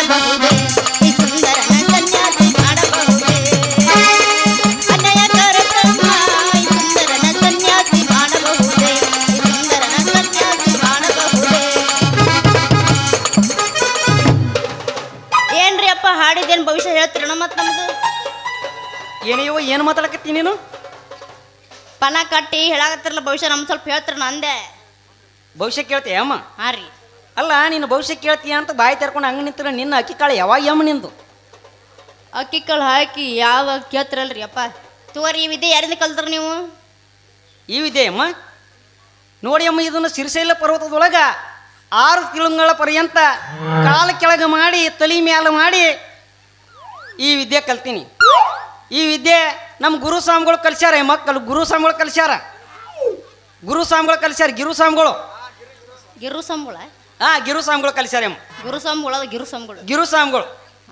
ಮಾಡಬಹುದೇ ಈ ಸುಂದರನ ಸನ್ಯಾಸಿ ಮಾಡಬಹುದೇ ಅನ್ಯಾಯಕರ ಬ್ರಹ್ಮ ಈ ಸುಂದರನ ಸನ್ಯಾಸಿ ಮಾಡಬಹುದೇ ಈ ಸುಂದರನ ಸನ್ಯಾಸಿ ಮಾಡಬಹುದೇ ಏನ್ರಿ ಅಪ್ಪ ಹಾಡಿದೇನು ಭವಿಷ್ಯ ಹೇಳ್ತೀರಣ ಮತ್ ನಮ್ದು ಏನೇಯೋ ಏನು ಮಾತಾಡಕತ್ತಿ ನೀನು ಪನ ಕಟ್ಟಿ ಹೇಳಾಕತ್ತಿರಲ್ಲ ಭವಿಷ್ಯ ನಮ್ ಸ್ವಲ್ಪ ಹೇಳ್ತೀರಣ ಅಂದೆ ಭವಿಷ್ಯ ಕೇಳ್ತೀಯ ಅಮ್ಮ ಹಾ ರೀ ಅಲ್ಲ ನೀನು ಭವಿಷ್ಯ ಕೇಳ್ತೀಯ ಅಂತ ಬಾಯಿ ತೆರ್ಕೊಂಡು ಹಂಗೆ ನಿಂತರ ನಿನ್ನ ಅಕ್ಕಿ ಕಾಳು ಯಾವಾಗ ಅಮ್ಮ ನಿಂದು ಅಕ್ಕಿ ಕಾಳು ಹಾಕಿ ಯಾವ ಕೇಳ್ತಿರಲ್ರಿ ಅಪ್ಪ ತೋರಿ ಈ ವಿದ್ಯೆ ಯಾರಿಂದ ಕಲ್ತ್ರ ನೀವು ಈ ವಿದ್ಯೆ ಅಮ್ಮ ನೋಡಿ ಅಮ್ಮ ಇದನ್ನು ಸಿರಿಸೈಲ ಪರ್ವತದೊಳಗ ಆರು ತಿಂಗಳ ಪರ್ಯಂತ ಕಾಲ ಕೆಳಗೆ ಮಾಡಿ ತಲೆ ಮ್ಯಾಲ ಮಾಡಿ ಈ ವಿದ್ಯೆ ಕಲ್ತೀನಿ ಈ ವಿದ್ಯೆ ನಮ್ಮ ಗುರು ಸ್ವಾಮಿಗಳು ಕಲ್ಸ್ಯಾರ ಈ ಮಕ್ಕಳು ಗುರು ಸ್ವಾಮಿಗಳು ಕಲ್ಸ್ಯಾರ ಗುರು ಸ್ವಾಮಿಗಳು ಕಲ್ಸ್ಯಾರ ಗಿರು ಸ್ವಾಮಿಗಳು ಗಿರು ಸಂಬಳ ಹಾ ಗಿರು ಸ್ವಾಮಿಗಳು ಕಲ್ಸ್ಯಾರ ಅಮ್ಮ ಗುರು ಸಂಬಳ ಗಿರು ಸಂಬಳ ಗಿರು ಸ್ವಾಮಿಗಳು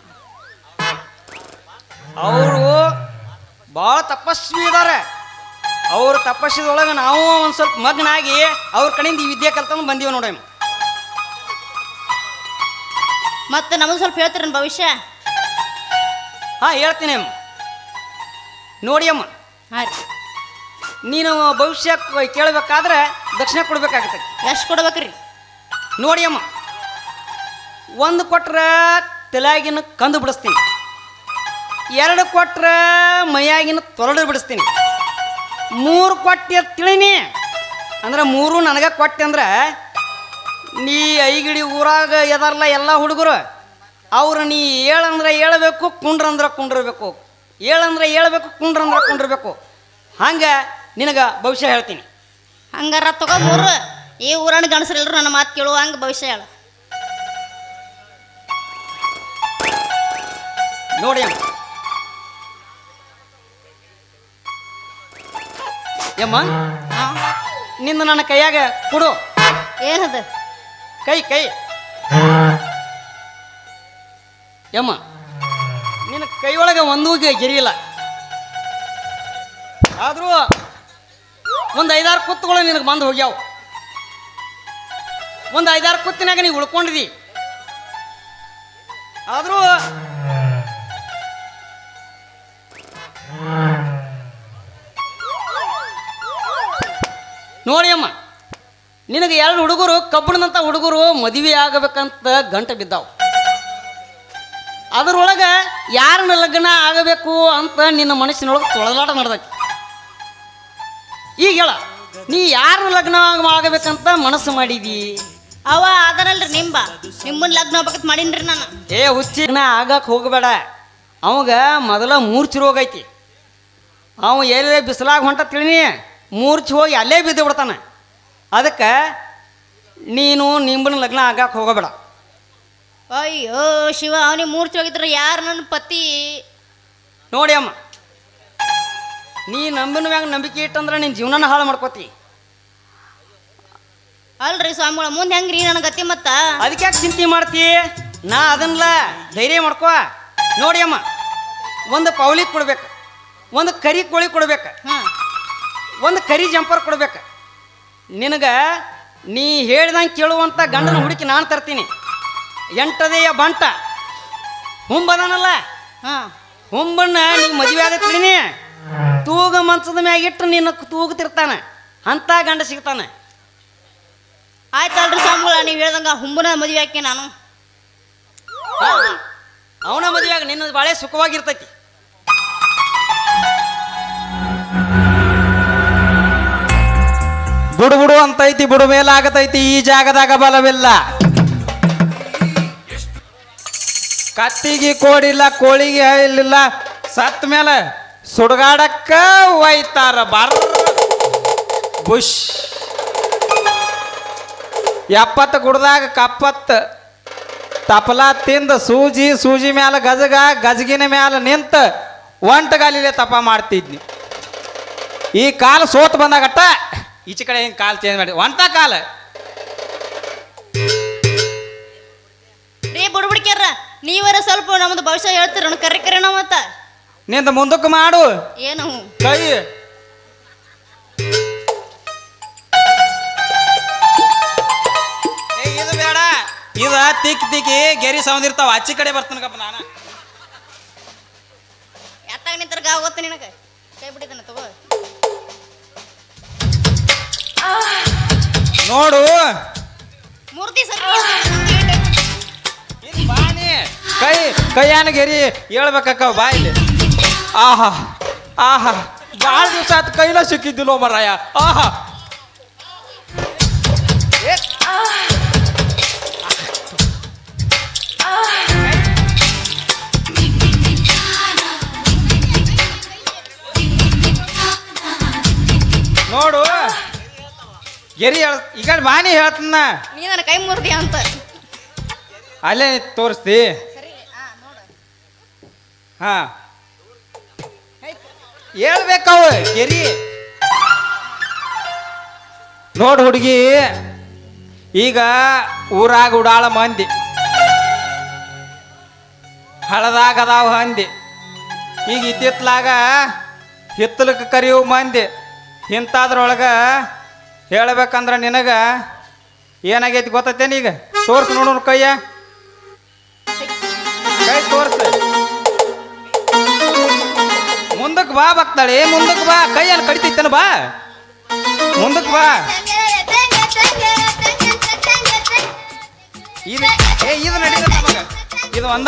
ಅವರು ಭಾಳ ತಪಸ್ವಿ ಇದ್ದಾರೆ ಅವ್ರ ತಪಸ್ಸಿದೊಳಗೆ ನಾವು ಒಂದು ಸ್ವಲ್ಪ ಮಗ್ನಾಗಿ ಅವ್ರ ಕಡೆಯಿಂದ ಈ ವಿದ್ಯೆ ಕಲ್ತಂದು ಬಂದೀವಿ ನೋಡಿ ಮತ್ತೆ ನಮಗೆ ಸ್ವಲ್ಪ ಹೇಳ್ತೀರನ್ ಭವಿಷ್ಯ ಹಾಂ ಹೇಳ್ತೀನಿ ಅಮ್ಮ ನೋಡಿ ಅಮ್ಮ ಹಾಂ ರೀ ನೀನು ಭವಿಷ್ಯ ಕೇಳಬೇಕಾದ್ರೆ ದಕ್ಷಿಣ ಕೊಡ್ಬೇಕಾಗತ್ತೆ ಎಷ್ಟು ಕೊಡ್ಬೇಕ್ರಿ ನೋಡಿ ಅಮ್ಮ ಒಂದು ಕೊಟ್ರೆ ತಲೆಯಾಗಿನ ಕಂದು ಬಿಡಿಸ್ತೀನಿ ಎರಡು ಕೊಟ್ರೆ ಮೈಯಾಗಿನ ತೊರಡು ಬಿಡಿಸ್ತೀನಿ ಮೂರು ಕೊಟ್ಟಿ ಅಂತ ತಿಳಿನಿ ಅಂದ್ರೆ ಮೂರು ನನಗೆ ಕೊಟ್ಟೆ ಅಂದ್ರೆ ನೀ ಐಗಿಡಿ ಊರಾಗ ಎದಾರಲ್ಲ ಎಲ್ಲ ಹುಡುಗರು ಅವ್ರು ನೀ ಏಳಂದ್ರೆ ಏಳಬೇಕು ಕುಂಡ್ರಂದ್ರೆ ಕುಂಡ್ರಬೇಕು ಏಳಂದ್ರೆ ಏಳಬೇಕು ಕುಂಡ್ರಂದ್ರೆ ಕುಂಡ್ರಬೇಕು ಹಂಗೆ ನಿನಗೆ ಭವಿಷ್ಯ ಹೇಳ್ತೀನಿ ಹಂಗಾರ ತಗೋ ಮೂರು ಈ ಊರಣ್ಣ ಗಣಸರೆಲ್ಲರೂ ನನ್ನ ಮಾತು ಕೇಳುವ ಹಂಗೆ ಭವಿಷ್ಯ ಹೇಳ ನೋಡಿ ಅಮ್ಮ ಯಮ್ಮ ಹಾಂ ನಿಂದು ನನ್ನ ಕೈಯಾಗ ಕೊಡು ಏನದ ಕೈ ಕೈ ಯಮ್ಮ ನಿನ್ನ ಕೈಯೊಳಗೆ ಒಂದೂ ಗೆ- ಗೆರಿಯಿಲ್ಲ ಆದರೂ ಒಂದು ಐದಾರು ಕುತ್ತುಗಳು ನಿನಗೆ ಬಂದು ಹೋಗ್ಯಾವ ಒಂದು ಐದಾರು ಕುತ್ತಿನಾಗ ನೀವು ಉಳ್ಕೊಂಡಿದಿ ಆದರೂ ನೋಡಿ ಅಮ್ಮ ನಿನಗೆ ಎರಡು ಹುಡುಗರು ಕಬ್ಬಣದಂಥ ಹುಡುಗರು ಮದುವೆ ಆಗಬೇಕಂತ ಗಂಟೆ ಬಿದ್ದಾವು ಅದರೊಳಗೆ ಯಾರನ್ನ ಲಗ್ನ ಆಗಬೇಕು ಅಂತ ನಿನ್ನ ಮನಸ್ಸಿನೊಳಗೆ ತೊಳಲಾಟ ನಡೆದೈತಿ ಈಗ ಹೇಳ ನೀ ಯಾರನ್ನ ಲಗ್ನ ಆಗಬೇಕಂತ ಮನಸ್ಸು ಮಾಡಿದಿ ಅವ ಅದನಲ್ರಿ ನಿಂಬ ನಿಮ್ಮನ್ನ ಲಗ್ನ ಆಗ್ಬೇಕಂತ ಮಾಡೀನ್ರಿ ನಾನು ಏ ಹುಚ್ಚಿಗ್ನ ಆಗಕ್ಕೆ ಹೋಗಬೇಡ ಅವಾಗ ಮೊದಲ ಮೂರ್ಛೆ ರೋಗ ಐತಿ ಅವ ಎಲ್ಲೇ ಬಿಸಿಲಾಗ ಹೊಂಟ ತಿಳಿನಿ ಮೂರ್ಛೆ ಹೋಗಿ ಅಲ್ಲೇ ಬಿದ್ದು ಬಿಡ್ತಾನೆ ಅದಕ್ಕೆ ನೀನು ನಿಂಬನ ಲಗ್ನ ಆಗಕ್ಕೆ ಹೋಗಬೇಡ ಅಯ್ಯೋ ಶಿವ ಅವನಿಗೆ ಮೂರ್ಛೆ ಹೋಗಿದ್ರೆ ಯಾರು ನನ್ನ ಪತಿ ನೋಡಿ ಅಮ್ಮ ನೀ ನಂಬಿನ ಮ್ಯಾಗ ನಂಬಿಕೆ ಇಟ್ಟಂದ್ರೆ ನಿನ್ನ ಜೀವನನ ಹಾಳು ಮಾಡ್ಕೋತಿ ಅಲ್ರಿ ಸ್ವಾಮಿಗಳ ಮುಂದೆ ಹೆಂಗ್ರಿ ನನ್ನ ಗತಿ ಮತ್ತ ಅದಕ್ಕೆ ಯಾಕೆ ಚಿಂತೆ ಮಾಡ್ತಿ ನಾ ಅದನ್ನಲ್ಲ ಧೈರ್ಯ ಮಾಡ್ಕೋ ನೋಡಿ ಅಮ್ಮ ಒಂದು ಪೌಲಿ ಕೊಡ್ಬೇಕು ಒಂದು ಕರಿ ಕೋಳಿ ಕೊಡ್ಬೇಕು ಹಾಂ ಒಂದು ಕರಿ ಜಂಪರ್ ಕೊಡ್ಬೇಕು ನಿನಗೆ ನೀ ಹೇಳ್ದಂಗೆ ಕೇಳುವಂಥ ಗಂಡನ ಹುಡುಕಿ ನಾನು ತರ್ತೀನಿ ಎಂಟದೆಯ ಬಂಟ ಹುಂಬದನಲ್ಲ ಹಾಂ ಹುಂಬನ್ನ ನೀವು ಮದುವೆ ಆದ ತಿಳಿನಿ ತೂಗ ಮಂಚದ ಮ್ಯಾಗ ಇಟ್ಟು ನಿನ್ನ ತೂಗುತ್ತಿರ್ತಾನೆ ಅಂಥ ಗಂಡ ಸಿಗ್ತಾನೆ ಆಯ್ತಲ್ರಿ ಸ್ವಾಮಿಗಳ ನೀವು ಹೇಳ್ದಂಗ ಹುಂಬನ ಮದುವೆ ಹಾಕಿ ನಾನು ಅವನ ಮದುವೆಯಾಗ ನಿನ್ನ ಬಾಳೆ ಸುಖವಾಗಿರ್ತೈತಿ ಬುಡು ಬುಡು ಅಂತೈತಿ ಬುಡು ಮೇಲಾಗತೈತಿ ಈ ಜಾಗದಾಗ ಬಲವಿಲ್ಲ ಕತ್ತಿಗೆ ಕೋಡಿಲ್ಲ ಕೋಳಿಗೆ ಇಲ್ಲಿಲ್ಲ ಸತ್ ಮೇಲೆ ಸುಡುಗಾಡಕ್ಕ ಒಯ್ತಾರ ಬರ್ ಬುಷ್ ಎಪ್ಪತ್ತು ಗುಡ್ದಾಗ ಕಪ್ಪತ್ತು ತಪಲ ತಿಂದ ಸೂಜಿ ಸೂಜಿ ಮ್ಯಾಲ ಗಜಗ ಗಜಗಿನ ಮ್ಯಾಲ ನಿಂತ ಒಂಟಗಾಲಿಲೆ ತಪ ಮಾಡ್ತಿದ್ನಿ ಈ ಕಾಲು ಸೋತ್ ಬಂದಾಗಟ್ಟ ಈಚೆ ಕಡೆ ಹಿಂಗೆ ಕಾಲು ಚೇಂಜ್ ಮಾಡಿ ಒಂಟ ಕಾಲ ರೀ ಬುಡ್ಬುಡ್ಕ್ಯಾರ ನೀವರ ಸ್ವಲ್ಪ ನಮ್ದು ಭವಿಷ್ಯ ಹೇಳ್ತೀರ ನನ್ನ ಕರೆ ಕರೆ ನಾವು ಮತ್ತ ನಿಂದ ಮುಂದಕ್ಕೆ ಮಾಡು ಏನು ಕೈ ಏ, ಇದು ಬೇಡ ಇದ ತಿಕ್ ತಿಕ್ಕಿ ಗೆರಿ ಸೌಂದಿರ್ತಾವ ಆಚಿ ಕಡೆ ಬರ್ತಾನಕಪ್ಪ ನಾನು ಎತ್ತಾಗ ನಿಂತರ ಗಾವ ಗೊತ್ತ ನಿನಗ ಕೈ ಬಿಟ್ಟಿದ್ದಾನ ತಗೋ ನೋಡು ಮೂರ್ತಿ ಸರಿ ಇಲ್ಲಿ ಬಾನಿ ಕೈ ಕೈಯಾನ ಗೆರಿ ಹೇಳ್ಬೇಕಕ್ಕ ಬಾಯಿಲಿ ಆಹಾ ಆಹಾ ಭಾಳ ದಿವಸ ಆಯ್ತು ಕೈಲ ಸಿಕ್ಕಿದ್ದಿಲ್ಲೋ ಮರಾಯ ಆಹಾ ಏ, ನೋಡು ಗೆರಿ ಹೇಳ್ ಈಗ ಬಾನಿ ಹೇಳ್ತನ ನೀ ನನ್ನ ಕೈ ಮುರ್ದಿ ಅಂತ ಅಲ್ಲೇ ತೋರಿಸ್ತಿ ಸರಿ ಹಾ ನೋಡು ಹಾ ಹೇಳ್ಬೇಕವು ಗೆರಿ ನೋಡು ಹುಡುಗಿ ಈಗ ಊರಾಗ ಉಡಾಳ ಮಂದಿ ಹಳದಾಗ ಅದಾವ ಹಂದಿ ಈಗ ಇತ್ತಿತ್ಲಾಗ ಹಿತ್ತಲಕ್ಕೆ ಕರಿಯೋ ಮಂದಿ ಇಂಥದ್ರೊಳಗ ಹೇಳ್ಬೇಕಂದ್ರ ನಿನಗ ಏನಾಗೈತಿ ಗೊತ್ತೈತೇನ ಈಗ ತೋರ್ಸು ನೋಡು ಕೈಯ ಕೈ ತೋರ್ಸು ಮುಂದಕ್ಕೆ ಬಾ ಬಕ್ತಾಳೆ ಮುಂದಕ್ಕೆ ಬಾ ಕೈಯನ್ನು ಕಡಿತೈತೇನ ಬಾ ಮುಂದಕ್ಕೆ ಬಾ ಇದು ಏ ಇದು ನಡೀತ ನಮಗ ಇದು ಒಂದ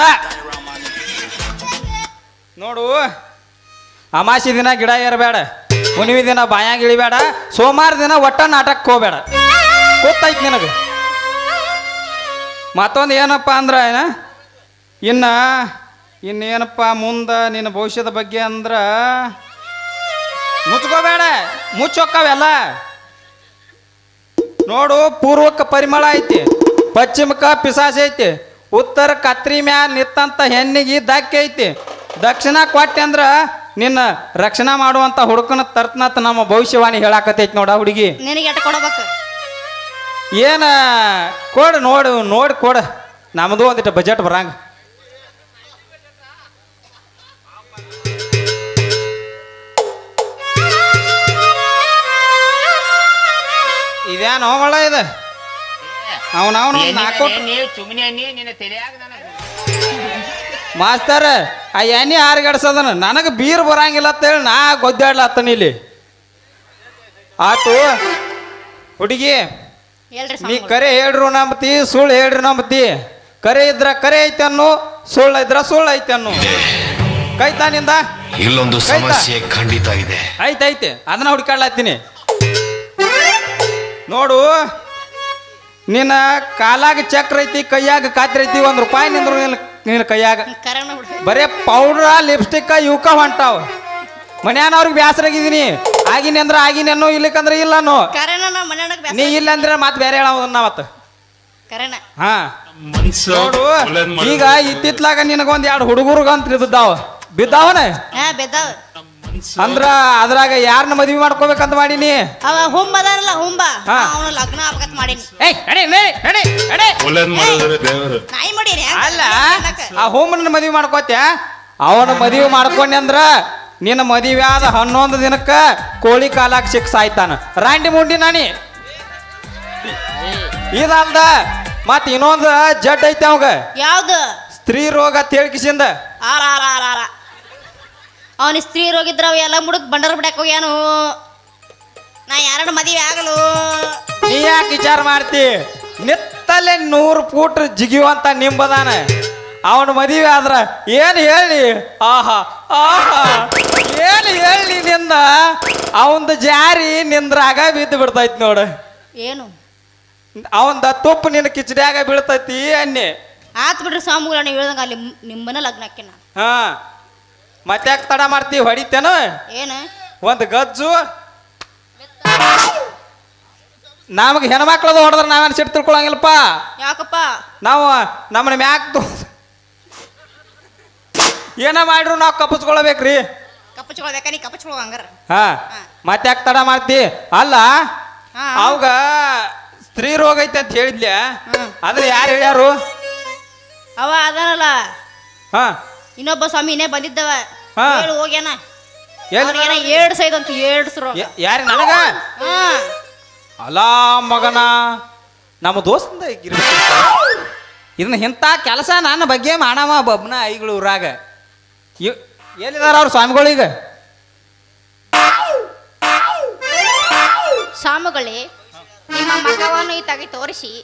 ನೋಡು ಅಮಾಸಿ ದಿನ ಗಿಡ ಏರಬೇಡ ಹುಣ್ಣಿಮೆ ದಿನ ಬಾಯಾಗ ಇಳಿಬೇಡ ಸೋಮವಾರ ದಿನ ಒಟ್ಟ ನಾಟಕಕ್ಕೆ ಹೋಗ್ಬೇಡ ಗೊತ್ತೈತಿ ನಿನಗೆ ಮತ್ತೊಂದು ಏನಪ್ಪ ಅಂದ್ರೆ ಏನ ಇನ್ನು ಇನ್ನೇನಪ್ಪ ಮುಂದೆ ನಿನ್ನ ಭವಿಷ್ಯದ ಬಗ್ಗೆ ಅಂದ್ರೆ ಮುಚ್ಕೋಬೇಡ ಮುಚ್ಚೊಕ್ಕವೆಲ್ಲ ನೋಡು ಪೂರ್ವಕ್ಕೆ ಪರಿಮಳ ಐತಿ ಪಶ್ಚಿಮಕ್ಕೆ ಪಿಸಾಸಿ ಐತಿ ಉತ್ತರ ಕತ್ರಿ ಮ್ಯಾಲ ನಿತ್ತಂತ ಹೆಣ್ಣಿಗೆ ದಕ್ಕೆ ಐತಿ ದಕ್ಷಿಣ ಕೊಟ್ಟೆ ಅಂದ್ರೆ ನಿನ್ನ ರಕ್ಷಣೆ ಮಾಡುವಂತ ಹುಡುಕನ ತರ್ತನತ್ ನಮ್ಮ ಭವಿಷ್ಯವಾಣಿ ಹೇಳಾಕತೈತಿ ನೋಡ ಹುಡುಗಿ ನಿನಗೆ ಎಟ್ಟ ಕೊಡಬೇಕು ಏನ ಕೊಡು ನೋಡು ನೋಡಿ ಕೊಡು ನಮ್ಮದು ಒಂದಿಟ್ಟು ಬಜೆಟ್ ಬರಂಗ ಇದೇನು ಮಳ ಇದು ಅವನವನು ನಾಲ್ಕು ನೀವು ಸುಮ್ಮನೆ ನೀ ನಿನ್ನ ತಲೆಯಾಗ ನನಗೆ ಮಾಸ್ತರ್ ಆ ಎಣ್ಣೆ ಆರ್ಗಡ್ಸದನ ನನಗೆ ಬೀರ್ ಬರಂಗಿಲ್ಲ ಅಂತೇಳಿ ನಾ ಗೊದ್ದಾಡ್ಲತ್ತನ ಇಲ್ಲಿ ಆತು ಹುಡುಗಿ ಹೇಳ್ರಿ ನೀ ಸ್ವಾಮಿಗಳು. ಕರೆ ಹೇಳ್ರು ನಂಬತಿ ಸುಳ್ಳು ಹೇಳ್ರಿ ನಂಬತಿ ಕರೆ ಇದ್ರ ಕರೆ ಐತೆ ಅನ್ನು ಸುಳ್ಳು ಇದ್ರ ಸುಳ್ಳು ಐತೆ ಅನ್ನು ಕೈತಾನಿಂದ ಇಲ್ಲೊಂದು ಸಮಸ್ಯೆ ಖಂಡಿತ ಇದೆ ಐತೆ ಐತೆ ಅದನ್ನ ಹುಡ್ಕಾಡ್ಲತ್ತೀನಿ ನೋಡು ನಿನ್ನ ಕಾಲಾಗ ಚಕ್ರ ಐತಿ ಕೈಯಾಗ ಕಾತ್ರಿ ಐತಿ ಒಂದು ರೂಪಾಯಿ ನಿಂದ್ರು ನಿನ್ನ ನಿನ್ನ ಕೈಯಾಗ ಕರೆನ ಬಿಡು ಬರೇ ಪೌಡ್ರ ಲಿಪ್ಸ್ಟಿಕ್ ಇವಕ್ಕ ಹೊಂಟಾವ ಮನ್ಯಾನವ್ರಿಗೆ ಬ್ಯಾಸರಾಗಿದ್ದೀನಿ ಆಗಿನಿ ಅಂದ್ರೆ ಆಗಿನಿ ಅನ್ನೋ ಇಲ್ಲಿಕಂದ್ರೆ ಇಲ್ಲನು ಕರೆನ ನಾ ಮನೆಯೊಳಗೆ ನೀ ಬ್ಯಾಸ ಇಲ್ಲ ಅಂದ್ರೆ ಮತ್ತೆ ಬೇರೆ ಹೇಳೋದನ್ನ ಅವತ್ತು ಕರೆನ ಹಾ ನೋಡು ಈಗ ಇತ್ತಿತ್ಲಾಗ ನಿನಗೊಂದ್ ಎರಡು ಹುಡುಗರುಗಂತ ಬಿದ್ದಾವ ಬಿದ್ದಾವನ ಹಾ ಬೆದ್ದಾವ ಅಂದ್ರ ಅದ್ರಾಗ ಯಾರನ್ನ ಮದ್ವಿ ಮಾಡ್ಕೋಬೇಕಂತ ಮಾಡೀನಿ ಅವ ಹುಂಬ ಅದಾರಲ್ಲ ಹುಂಬ ಹಾ. ಅವನು ಲಗ್ನ ಆಗ್ಬೇಕಂತ ಮಾಡೀನಿ ಏಯ್ ನಡಿ ನಡಿ ನಡಿ ನಡಿ ಒಳ್ಳೇದ್ ಮಾಡಿದ್ರೆ ದೇವರು ನಾಯಿ ಮಾಡೀನಿ ಅಲ್ಲ ಆ ಹೋಮನ ಮದ್ವಿ ಮಾಡ್ಕೋತ್ಯ ಅವನ ಮದ್ವಿ ಮಾಡ್ಕೊಂಡೆ ಅಂದ್ರ ನಿನ್ನ ಮದುವೆ ಆದ ಹನ್ನೊಂದು ದಿನಕ್ಕ ಕೋಳಿ ಕಾಲಾಗ ಸಿಕ್ಸ್ ಆಯ್ತಾನ ರಾಂಡಿ ಮುಂಡಿ ನಾನಿ ಇದಲ್ದ ಮತ್ ಇನ್ನೊಂದು ಜಡ್ ಐತೆ ಅವಾಗ ಯಾವ್ದು ಸ್ತ್ರೀ ರೋಗ ತೇಳ್ಕಿಸಿಂದ ಆರ ಆರ ಆರ ಆರ ಅವನ ಸ್ತ್ರೀ ರೋಗಿದ್ರ ಅವ ಎಲ್ಲ ಮುಡುಕ್ ಬಂಡರ್ ಬಿಡಕ್ ಹೋಗ್ಯಾನು ನಾ ಎರಡು ಮದುವೆ ಆಗಲು ನೀ ಯಾಕೆ ವಿಚಾರ ಮಾಡ್ತಿ ನಿತ್ತಲ್ಲೇ ನೂರು ಫೂಟ್ ಜಿಗಿಯುವಂತ ನಿಂಬದಾನ ಅವನ ಮದುವೆ ಆದ್ರ ಏನು ಹೇಳಿ ಆಹಾ ಆಹಾ ಏನು ಹೇಳಿ ನಿಂದ ಅವಂದ ಜಾರಿ ನಿಂದ್ರಾಗ ಬಿದ್ದು ಬಿಡ್ತೈತಿ ನೋಡು ಏನು ಅವಂದ ತುಪ್ಪ ನಿನ್ನ ಕಿಚಡ್ಯಾಗ ಬೀಳ್ತೈತಿ ಅನ್ನಿ ಆತ್ ಬಿಡ್ರಿ ಸ್ವಾಮಿಗಳ ನೀವು ಹೇಳ್ದಂಗ ಅಲ್ಲಿ ನಿಮ್ಮನ್ನ ಲಗ್ನ ಹಾಕಿನ ಹಾ ಮತ್ತ್ಯಾಕೆ ತಡ ಮಾಡ್ತಿ ಹೊಡಿತೇನು ಏನು ಒಂದು ಗಜ್ಜು ನಮಗೆ ಹೆಣ್ಮಕ್ಳದು ಹೊಡೆದ್ರೆ ನಾವೇನು ಸಿಟ್ಟು ತಿಳ್ಕೊಳಂಗಿಲ್ಲಪ್ಪ ಯಾಕಪ್ಪ ನಾವು ನಮ್ಮನ್ನ ಮ್ಯಾಕ್ ತು ಏನ ಮಾಡ್ರು ನಾವು ಕಪ್ಪಿಸ್ಕೊಳ್ಬೇಕ್ರಿ ಕಪ್ಪಚ್ಕೊಳ್ಬೇಕಾ ನೀ ಕಪ್ಪಚ್ಕೊಳ್ ಹಂಗಾರ ಹಾ ಮತ್ತೆ ಯಾಕೆ ತಡ ಮಾಡ್ತಿ ಅಲ್ಲ ಹಾ ಅವಾಗ ಸ್ತ್ರೀ ರೋಗ ಐತೆ ಅಂತ ಹೇಳಿದ್ಲ್ಯಾ ಹ್ಮ್. ಆದ್ರೆ ಯಾರು ಹೇಳ್ಯಾರು ಅವ ಅದಾನಲ್ಲ ಹಾ ಇನ್ನೊಬ್ಬ ಸ್ವಾಮಿ ಇನ್ನೇ ಬಂದಿದ್ದವ ಹಾ. ಹೇಳು ಹೋಗ್ಯಾನ ಎಲ್ಲಿ ಅವ್ನಿಗೇನ ಏಡ್ ಸೈದಂತ ಏಡ್ ಸರು ಯಾರಿ ನನಗ ಹಾ ಅಲ್ಲ ಮಗನ ನಮ್ಮ ದೋಸ್ತಂದ ಇರ್ಬೇಕು ಇದನ್ನ ಇಂಥ ಕೆಲಸ ನನ್ನ ಬಗ್ಗೆ ಮಾಡವ ಬಬ್ನ ಐಗಳು ಊರಾಗ ಇವ್ ಎಲ್ಲಿದಾರ ಅವ್ರ ಸ್ವಾಮಿಗಳೀಗ ಸ್ವಾಮಿಗಳೇ ನಿಮ್ಮ ಮಗವನ್ನು ಈ ತೆಗಿ ತೋರಿಸಿ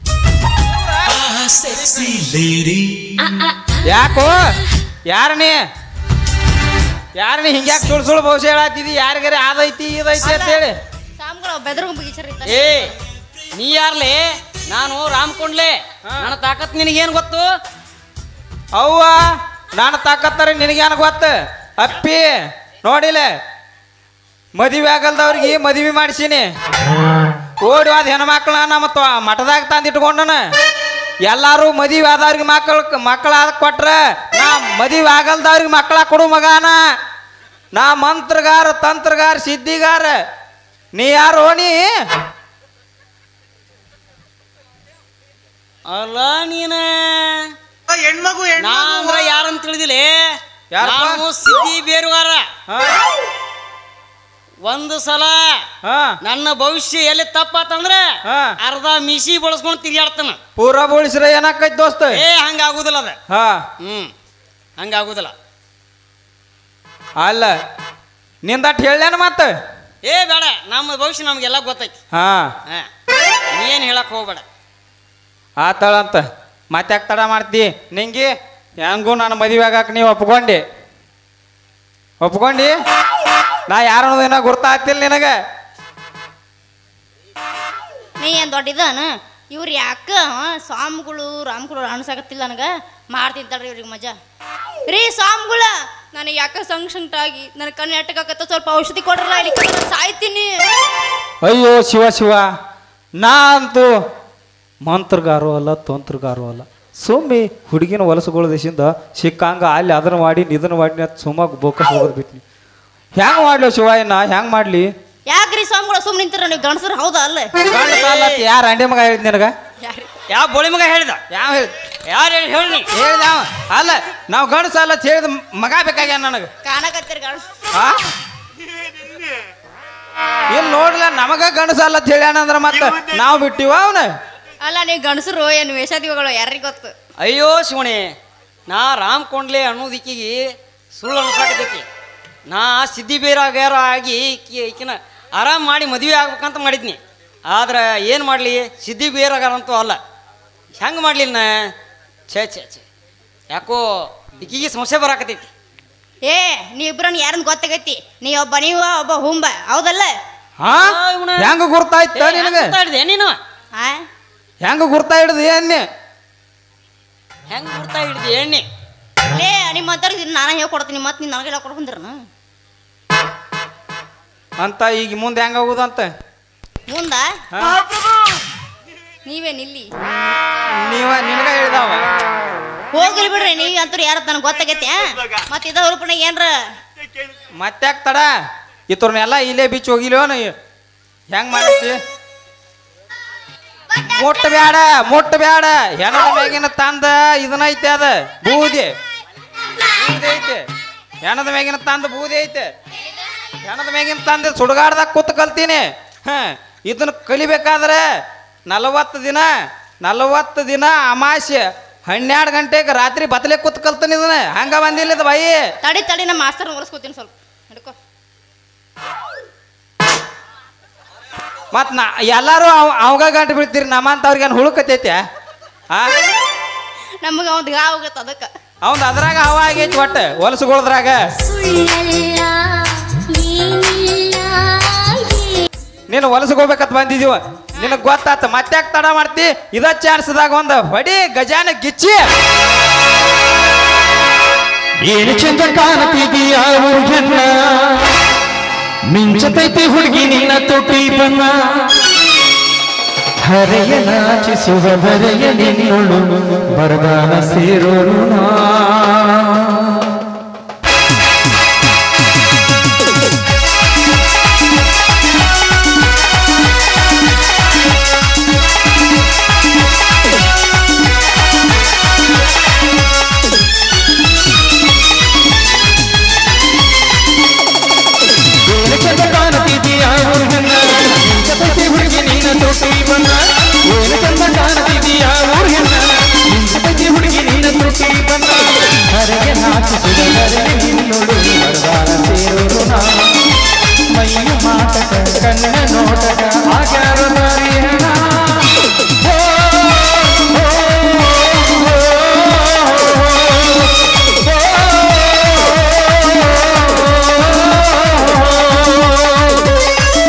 ಯಾಕೋ ಯಾರ ನೀ ಯಾರ ನೀ ಹಿಂಗ್ಯಾಕೆ ಸುಳ್ಳು ಸುಳ್ಳು ಬಹುಶಃ ಹೇಳತ್ತಿದಿ ಯಾರಿಗಾರೆ ಅದೈತಿ ಇದೈತಿ ಅಂತ ಹೇಳಿ ಸ್ವಾಮಿಗಳು ಬೆದರ್ಗ ಬಗೀಚರ್ ಇದ್ದಾರೆ ಏ ನೀ ಯಾರ್ಲೆ ನಾನು ರಾಮ್ಕೊಂಡ್ಲೆ ನನ್ನ ತಾಕತ್ ನಿನಗೇನು ಗೊತ್ತು ಅವ್ವ ನಾನು ತಾಕತ್ತಾರೆ ನಿನಗೇನು ಗೊತ್ತ ಅಪ್ಪಿ ನೋಡಿಲ್ಲ ಮದುವೆ ಆಗಲ್ದವ್ರಿಗೆ ಮದುವೆ ಮಾಡಿಸೀನಿ ಓಡಿ ಹೋದ ಹೆಣ್ಮಕ್ಳನ್ನ ನಮ್ಮ ತ್ವ ಮಠದಾಗ ತಂದಿಟ್ಕೊಂಡನ ಎಲ್ಲಾರು ಮದುವೆ ಆದವ್ರಿಗೆ ಮಕ್ಕಳು ಮಕ್ಕಳಾದ ಕೊಟ್ರ ನಾ ಮದುವೆ ಆಗಲ್ದವ್ರಿಗೆ ಮಕ್ಕಳ ಕೊಡು ಮಗಾನ ನಾ ಮಂತ್ರಗಾರ ತಂತ್ರಗಾರ ಸಿದ್ಧಿಗಾರ ನೀ ಯಾರು ನೀ ಅಲ್ಲ ನೀನ ನಾ ಅಂದ್ರ ಯಾರಂತ ತಿಳಿದಿಲ್ಲ ಯಾರಪ್ಪ? ನಾನು ಸಿದ್ಧಿ ಬೇರುವಾರ ಹಾ ಒಂದು ಸಲ ಹಾ ನನ್ನ ಭವಿಷ್ಯ ಎಲ್ಲಿ ತಪ್ಪಾತಂದ್ರ ಹಾ. ಅರ್ಧ ಮಿಸಿ ಬಳಸ್ಕೊಂಡು ತಿರ್ಗಾಡ್ತಾನ ಪೂರ ಬೋಳಿಸ್ರೆ ಏನಾಕೈತಿ ದೋಸ್ತ ಏ ಹಂಗಾಗುದಿಲ್ಲ ಅದ ಹಾ ಹ್ಮ್ ಹಂಗಾಗುದಿಲ್ಲ ಅಲ್ಲ ನಿಂದಟ್ ಹೇಳ್ಯಾನ ಮತ್ತ ಏ ಬೇಡ ನಮ್ಮ ಭವಿಷ್ಯ ನಮ್ಗೆಲ್ಲ ಗೊತ್ತೈತಿ ಹಾ ಹಾ ನೀ ಏನು ಹೇಳಕ್ ಹೋಗ್ಬೇಡ ಆತಳಂತ ಮತ್ತೆ ಯಾಕೆ ತಡ ಮಾಡ್ತಿ ನಿಂಗೆ ಹೆಂಗೂ ನಾನು ಮದುವೆ ಆಗಾಕ ನೀವು ಒಪ್ಕೊಂಡಿ ಒಪ್ಕೊಂಡಿ ನಾ ಯಾರು ಏನೋ ಗುರ್ತಾಗ್ತಿಲ್ಲ ನಿನಗ ನೀ ಏನ್ ದೊಡ್ಡದಾನ ಇವ್ರು ಯಾಕ ಆ, ಸ್ವಾಮಿಗಳು ರಾಮ್ಗಳು ಅನ್ಸಾಕತ್ತಿಲ್ಲ ನನಗ ಮಾಡ್ತೀನಿ ತಡ್ರಿ ಇವ್ರಿಗೆ ಮಜಾ ರೀ ಸ್ವಾಮಿಗಳ ನನಗೆ ಯಾಕ ಸಂಕಟ ಆಗಿ ನನ್ನ ಕಣ್ಣು ಎಟ್ಟಕಾಕತ್ತ ಸ್ವಲ್ಪ ಔಷಧಿ ಕೊಡ್ರಲ್ಲ ಇಲ್ಲಿ ಕಣ್ಣು ಸಾಯ್ತೀನಿ ಅಯ್ಯೋ ಶಿವ ಶಿವ ನಾ ಅಂತೂ ಮಂತ್ರಗಾರು ಅಲ್ಲ ತಂತ್ರಗಾರು ಅಲ್ಲ ಸುಮ್ಮಿ ಹುಡುಗಿನ ಹೊಲಸುಗಳ ದೇಶದಿಂದ ಸಿಕ್ಕಂಗ ಅಲ್ಲಿ ಅದನ್ನ ಮಾಡಿ ಇದನ್ನ ಮಾಡಿ ಅಂತ ಸುಮ್ಮ ಬೋಕಸ್ ಹೋಗೋದು ಬಿಟ್ನಿ ಹೆಂಗ್ ಮಾಡ್ಲಿ ಶಿವ ನಾ ಹೆಂಗ್ ಮಾಡ್ಲಿ ಯಾಕ್ರಿ ಸ್ವಾಮಿಗಳು ಸುಮ್ಮನೆ ನಿಂತಿರ ನೀವು ಗಣಸರು ಹೌದಾ ಅಲ್ಲ ಯಾರ ಅಂಡೆ ಮಗ ಹೇಳಿದ್ ನಿನಗ ಯಾರಿ ಯಾವ ಬೋಳಿ ಮಗ ಹೇಳಿದ ಯಾವ ಹೇಳಿ ಯಾರು ಹೇಳಿ ಹೇಳಿ ಹೇಳ್ದ ಅವ. ಅಲ್ಲ ನಾವು ಗಂಡಸ ಅಲ್ಲ ಅಂತ ಹೇಳಿದ ಮಗ ಬೇಕಾಗ್ಯಾನ ನನಗೆ ಕಾಣಕತ್ತೀರಿ ಗಣಸ ಆ ಇಲ್ಲಿ ನೋಡ್ಲ ನಮಗ ಗಂಡಸ ಅಲ್ಲ ಅಂತ ಹೇಳ್ಯಾನ ಅಂದ್ರ ಮತ್ತೆ ನಾವು ಬಿಟ್ಟಿವ ಅವನ ಅಲ್ಲ ನೀವು ಗಣಸರು ಏನು ವೇಷಾದಿಗಳು ಯಾರಿಗೆ ಗೊತ್ತು ಅಯ್ಯೋ ಶಿವಣಿ ನಾ ರಾಮ್ ಕೊಂಡ್ಲೆ ಅನ್ನೋದಿಕ್ಕಿಗೆ ಸುಳ್ಳು ಅನ್ಸಾಕತೈತಿ ನಾ ಸಿದ್ಧಿ ಬೇರಾಗಾರ ಆಗಿ ಈಕಿ ಈಕಿನ ಆರಾಮ್ ಮಾಡಿ ಮದುವೆ ಆಗ್ಬೇಕಂತ ಮಾಡಿದ್ನಿ ಆದ್ರೆ ಏನು ಮಾಡಲಿ ಸಿದ್ಧಿ ಬೇರಾಗಾರ ಅಂತೂ ಅಲ್ಲ ಹೆಂಗೆ ಮಾಡಲಿ ನಾ ಛೇ ಛೇ ಛೇ ಯಾಕೋ ಈಕಿಗೆ ಸಮಸ್ಯೆ ಬರಾಕತೈತಿ ಏ ನೀವಿಬ್ರನ್ನ ಯಾರನ್ನ ಗೊತ್ತಾಗೈತಿ ನೀ ಒಬ್ಬ ನೀವ ಒಬ್ಬ ಹುಂಬ ಹೌದಲ್ಲ ಹಾ ಹೆಂಗ ಗುರ್ತಾಯ್ತ ನಿನಗ ಮಾತಾಡಿದೆ ನೀನು ಆ ಹೆಂಗ ಗುರ್ತಾ ಹಿಡ್ದು ಏನ್ ಹೆಂಗೆ ಗುರ್ತಾ ಹಿಡ್ದಿ ಎಣ್ಣೆ ಲೇ ನಿಮ್ಮ ಅಂತಾರ ನಾನು ಹೇಳ್ಕೊಡ್ತೀನಿ ಮತ್ತೆ ನೀನು ನನಗೆಲ್ಲ ಕೊಟ್ಟು ಬಂದಿರನ ಅಂತ ಈಗ ಮುಂದೆ ಹೆಂಗ ಆಗುದಂತ ಮುಂದ ಹಾ? ನೀವೇನ್ ಇಲ್ಲಿ ನೀವ ನಿನಗ ಹೇಳ್ದಾವ ಹೋಗ್ಲಿ ಬಿಡ್ರಿ ನೀವ್ ಅಂತೂ ಯಾರ ನನಗೆ ಗೊತ್ತಾಗೈತೆ ಮತ್ತೆ ಇದ ಹುರುಪಣ ಏನ್ರ ಮತ್ತ್ಯಾಕ್ ತಡ ಇತ್ರನೆಲ್ಲ ಇಲ್ಲೇ ಬಿಚ್ಚಿ ಹೋಗಿಲ್ವೋ ನೀ ಹೆಂಗ್ ಮಾಡೈತಿ ಮುಟ್ಟ ಬ್ಯಾಡ ಮುಟ್ಟ ಬ್ಯಾಡ ಹೆಣದ ಮ್ಯಾಗಿನ ತಂದ ಇದನ್ನೈತೆ ಅದ ಬೂದಿ ಬೂದಿ ಐತೆ ಹೆಣದ ಮ್ಯಾಗಿನ ತಂದ ಬೂದಿ ಐತೆ ಹೆಣದ ಮ್ಯಾಗಿನ ತಂದ ಸುಡುಗಾಡ್ದಾಗ ಕೂತ್ ಕಲ್ತೀನಿ ಹ ಇದನ್ನ ಕಲಿಬೇಕಾದ್ರೆ ನಲವತ್ತು ದಿನ ನಲವತ್ತು ದಿನ ಅಮಾಸ್ಯೆ ಹನ್ನೆರಡು ಗಂಟೆಗೆ ರಾತ್ರಿ ಬತ್ತಲೆ ಕೂತ್ ಕಲ್ತೀನಿ ಇದನ್ನ ಹಂಗ ಬಂದಿಲ್ಲ ಇದು ಬಾಯಿ ತಡಿ ತಡಿ ನಮ್ಮ ಮಾಸ್ತರ್ ಹೊಲಸ್ಕೋತೀನಿ ಸ್ವಲ್ಪ ಹಿಡ್ಕೋ ಮತ್ ನಾ ಎಲ್ಲಾರು ಅವ ಅವಾಗ ಗಂಟು ಬೀಳ್ತೀರಿ ನಮ್ಮಂತವ್ರಿಗೆ ಏನು ಹುಳುಕತೈತೆ ಆ ನಮಗೆ ಅವ್ದು ಗಾ ಹೋಗತ್ತ ಅದಕ್ಕೆ ಅವಂದು ಅದ್ರಾಗ ಹವ ಆಗೈತಿ ಒಟ್ಟು ಹೊಲಸುಗೊಳದ್ರಾಗ ಸುಳ್ಳಲ್ಲ ಏನಿಲ್ಲ ನೀನು ಹೊಲಸಗೋಬೇಕಂತ ಬಂದಿದೀವ ನಿನಗೆ ಗೊತ್ತಾತ ಮತ್ತ್ಯಾಕ್ ತಡ ಮಾಡ್ತಿ ಇದ ಚಾನ್ಸ್ದಾಗ ಒಂದು ಹೊಡಿ ಗಜಾನ ಗಿಚ್ಚಿ ಏನು ಚಂದ ಕಾಣತಿದೀಯ ಹುಡುಗನ್ನ ಮಿಂಚತೈತಿ ಹುಡುಗಿ ನಿನ್ನ ತುಟಿ ಬನ್ನ ಹರೆಯ ನಾಚಿಸುವ ಬರೆಯ ನಿನ್ನೊಳು ಬರದಾನ ಸೇರೋರು ನಾ ಏನು ಚಂದ ಕಾಣತಿದೀಯ ಹುಡುಗನ್ನ ಮಿಂಚತೈತಿ ಹುಡುಗಿ ನಿನ್ನ ತುಟಿ ಬನ್ನ ಏನು ಚಂದ ಕಾಣತಿದೀಯ ಹುಡುಗನ್ನ ನಾಚಿಸುವುದರೆಯ ನಿನ್ನೊಳು ವರದಾನ ಸೇರೋರು ನಾವು ಮೈಯ ಮಾಟಕ ಕಣ್ಣ ನೋಟಕ ಆಗ್ಯಾರ ದಾರಿಯಣ ಓ, ಓ, ಓ, ಓ, ಓ.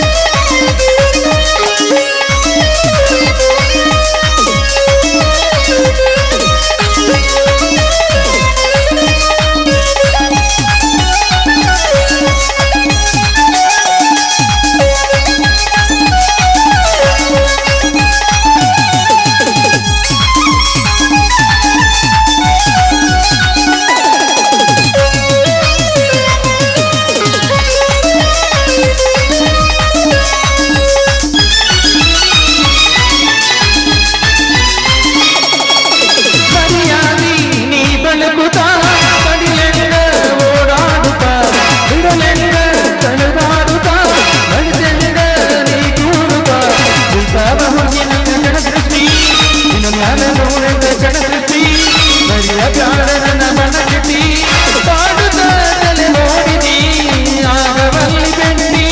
ಮರ್ಯಾದಿ ನೀ ಬೆಳಗುತ್ತ ಕಡಿಲೆಂಗ ಓಡಾಡುತ್ತ ಬಿಡಲೆಂಗ ತಲೆದಾಡುತ್ತ ನಡೆದೆಂಗ ನೀ ಕೂಡುತ್ತ ನಿಂತಾವ ಹುಡುಗಿ ನನ್ನ ಕಣದೃಷ್ಟಿ ನಿನ್ನ ಮ್ಯಾಲ ನೋಡೆಂಗ ಕಣದೃಷ್ಟಿ ಮರಿಯ ಬ್ಯಾಡ ನನ್ನ ಮನಗಿಟ್ಟಿ ಪಾಡುತ್ತ ತಲೆ ನೋಡಿದಿ ಆಗವಲ್ಲಿ ಬೆಂಡಿ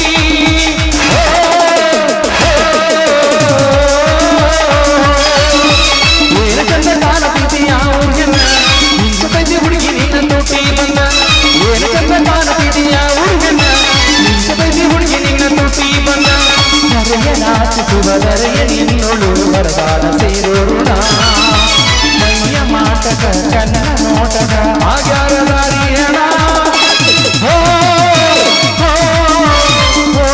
ಏನ ಚಂದ ಕಾಣತಿದ್ದಿ ಯಾವ ಹುಡುಗನ್ನ ನಿಂತು ತಂದೆ ಹುಡುಗಿ ನಿನ್ನ ತೊಟ್ಟಿ ಬಂದ ಏನ ಚಂದ ಕಾಣತಿದ್ದಿ ಯಾವ ಹುಡುಗನ್ನ ನಿಂತು ತಂದೆ ಹುಡುಗಿ ನಿನ್ನ ತೊಟ್ಟಿ ಬಂದ ನರೆಯ ನಾಚಿಸುವ ನರೆಯ ನಿನ್ನೊಳು ವರದಾನ ಸೇರೋರು ನಾ ಮೈಯ ಮಾಟಕ ಕಣ್ಣ ನೋಟಕ ಆಗ್ಯಾರ ದಾರಿಯಣ ಓ, ಓ, ಓ,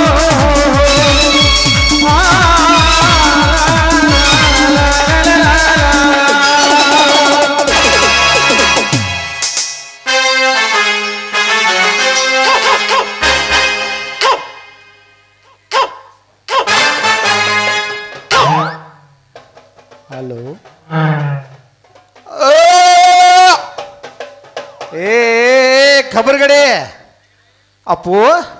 ಓ, ಹಲೋ ಏ ಖಬರ್ಗಡೆ ಅಪ್ಪು